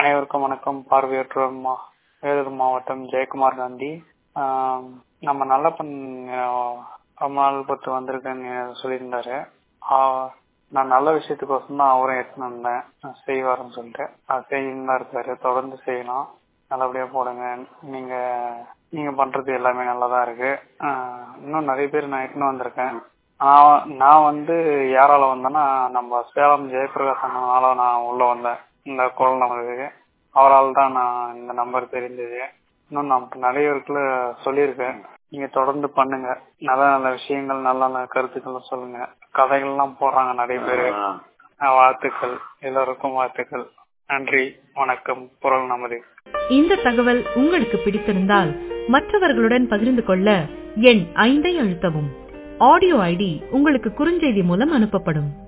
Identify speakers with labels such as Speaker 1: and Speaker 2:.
Speaker 1: அனைவருக்கும் வணக்கம் பார்வையற்றோர் மா வேலூர் மாவட்டம் ஜெயக்குமார் காந்தி ஆம், நம்ம நல்லப்பன் ஆஹ், ரொம்ப நாள் பத்து வந்திருக்கேன்னு சொல்லியிருந்தாரு ஆஹ், நான் நல்ல விஷயத்துக்கோசம் தான் அவரும் எடுத்துன்னு வந்தேன் ஆஹ், செய்வாருன்னு சொல்லிட்டு அது செய்யணும் தான் இருக்காரு தொடர்ந்து செய்யலாம் நல்லபடியா போடுங்க நீங்க நீங்க பண்றது எல்லாமே நல்லதா இருக்கு ஆஹ், இன்னும் நிறைய பேர் நான் எடுத்துன்னு வந்திருக்கேன் நான் நான் வந்து யாரால வந்தேன்னா நம்ம சேலம் ஜெயபிரகாஷ் அண்ணனால நான் உள்ள வந்தேன் இந்த குரல் நம்பருக்கு அவரால் தான் நான் இந்த நம்பர் தெரிஞ்சது இன்னும் நான் நிறைய பேருக்குள்ள சொல்லியிருக்கேன் நீங்க தொடர்ந்து பண்ணுங்க நல்ல நல்ல விஷயங்கள் நல்ல நல்ல கருத்துக்கள் சொல்லுங்க கதைகள்லாம் போடுறாங்க நிறைய பேரு ஆஹ் வாழ்த்துக்கள் எல்லோருக்கும் வாழ்த்துக்கள் நன்றி வணக்கம் குரல் நமது
Speaker 2: இந்த தகவல் உங்களுக்கு பிடித்திருந்தால் மற்றவர்களுடன் பகிர்ந்து கொள்ள எண் ஐந்தை அழுத்தவும் ஆடியோ ஐடி உங்களுக்கு குறுஞ்செய்தி மூலம் அனுப்பப்படும்